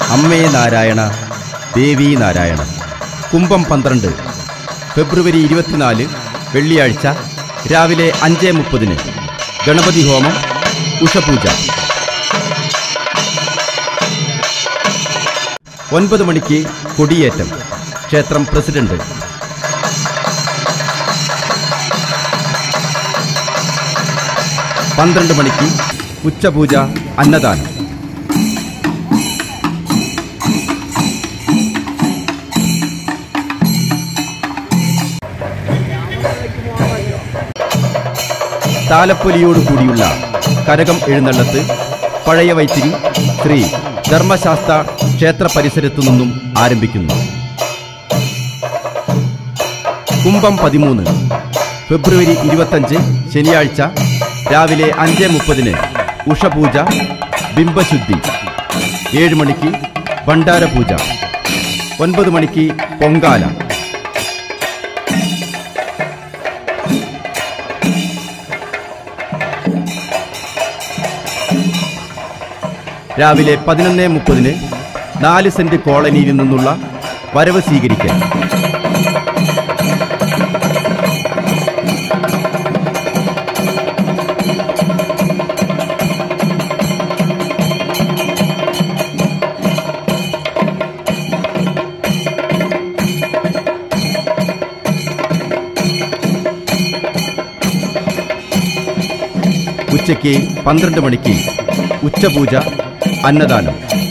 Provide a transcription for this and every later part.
അമ്മേ നാരായണ ദേവി നാരായണ കുംഭം പന്ത്രണ്ട് ഫെബ്രുവരി ഇരുപത്തിനാല് വെള്ളിയാഴ്ച രാവിലെ അഞ്ച് മുപ്പതിന് ഗണപതി ഹോമം ഉഷപൂജ ഒൻപത് മണിക്ക് കൊടിയേറ്റം ക്ഷേത്രം പ്രസിഡന്റ് പന്ത്രണ്ട് മണിക്ക് ഉച്ചപൂജ അന്നദാനം താലപ്പൊലിയോട് കൂടിയുള്ള കരകം എഴുന്നള്ളത്ത് പഴയ വൈത്തിരി ശ്രീ ധർമ്മശാസ്ത്ര ക്ഷേത്ര പരിസരത്തു നിന്നും ആരംഭിക്കുന്നു കുംഭം പതിമൂന്ന് ഫെബ്രുവരി ഇരുപത്തഞ്ച് ശനിയാഴ്ച രാവിലെ അഞ്ച് മുപ്പതിന് ഉഷപൂജ ബിംബശുദ്ധി ഏഴ് മണിക്ക് ഭണ്ഡാരപൂജ ഒൻപത് മണിക്ക് പൊങ്കാല രാവിലെ പതിനൊന്ന് മുപ്പതിന് നാല് സെന്റ് കോളനിയിൽ നിന്നുള്ള വരവ് സ്വീകരിക്കൽ ഉച്ചയ്ക്ക് പന്ത്രണ്ട് മണിക്ക് ഉച്ചപൂജ അന്നദാനം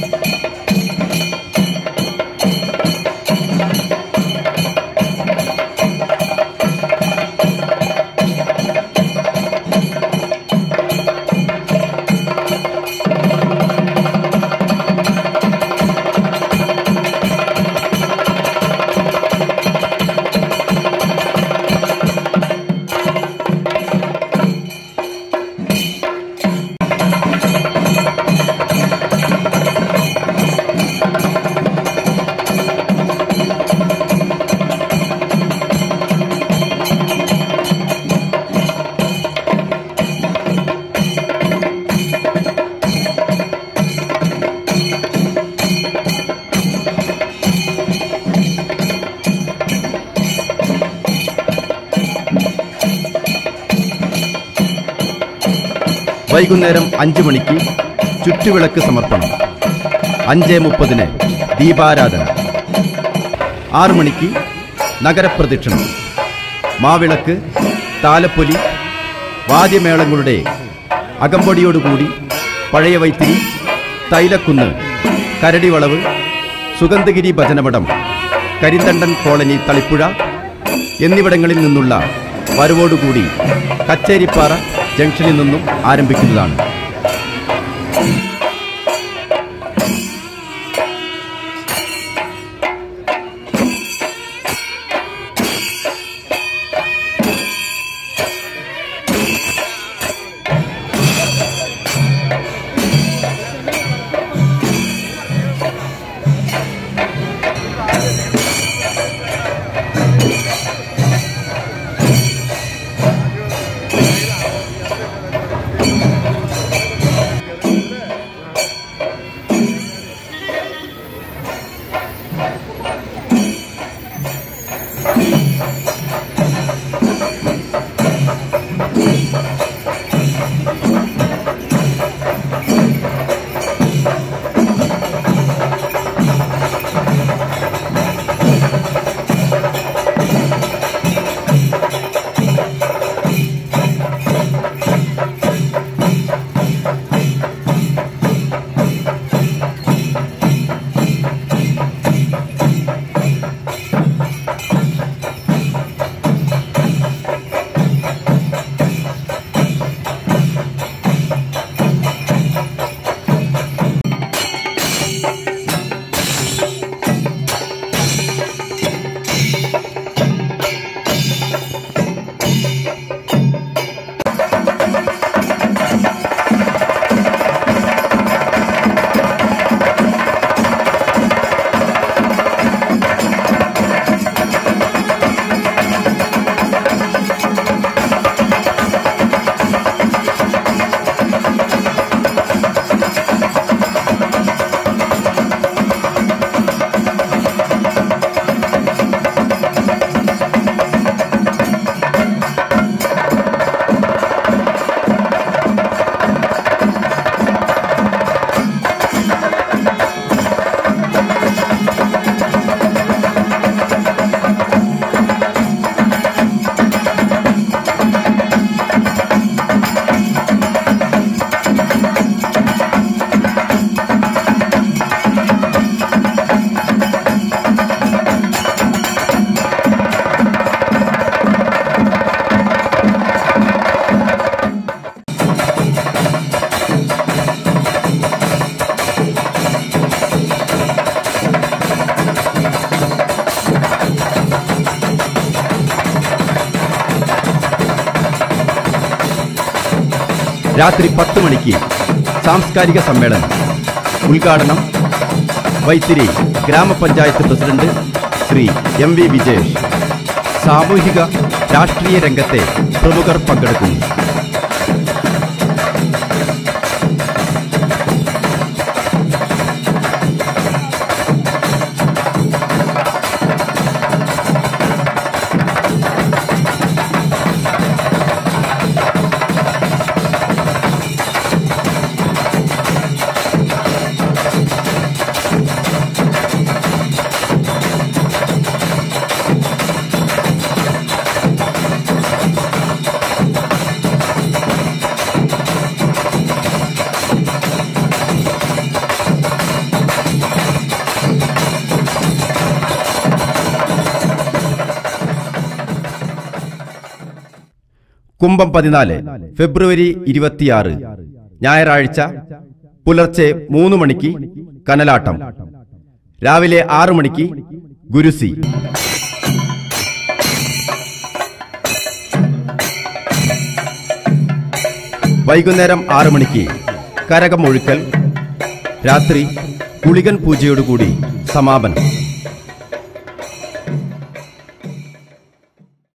വൈകുന്നേരം അഞ്ചു മണിക്ക് ചുറ്റുവിളക്ക് സമർപ്പണം അഞ്ച് മുപ്പതിന് ദീപാരാധന ആറു മണിക്ക് നഗരപ്രദക്ഷിണം മാവിളക്ക് താലപ്പൊലി വാദ്യമേളങ്ങളുടെ അകമ്പടിയോടുകൂടി പഴയ വൈത്തിരി തൈലക്കുന്ന് കരടിവളവ് സുഗന്ധഗിരി ഭജനമഠം കരിന്തണ്ടൻ കോളനി തളിപ്പുഴ എന്നിവിടങ്ങളിൽ നിന്നുള്ള വരവോടുകൂടി കച്ചേരിപ്പാറ ജംഗ്ഷനിൽ നിന്നും ആരംഭിക്കുന്നതാണ് രാത്രി പത്ത് മണിക്ക് സാംസ്കാരിക സമ്മേളനം ഉദ്ഘാടനം വൈത്തിരി ഗ്രാമപഞ്ചായത്ത് president Shri M V Vijesh സാമൂഹിക രാഷ്ട്രീയ രംഗത്തെ പ്രമുഖർ പങ്കെടുക്കുന്നു കുംഭം പതിനാല് ഫെബ്രുവരി ഇരുപത്തിയാറ് ഞായറാഴ്ച പുലർച്ചെ മൂന്ന് മണിക്ക് കനലാട്ടം രാവിലെ ആറു മണിക്ക് ഗുരുസി വൈകുന്നേരം ആറു മണിക്ക് കരകമൊഴുക്കൽ രാത്രി കുളികൻ പൂജയോടുകൂടി സമാപനം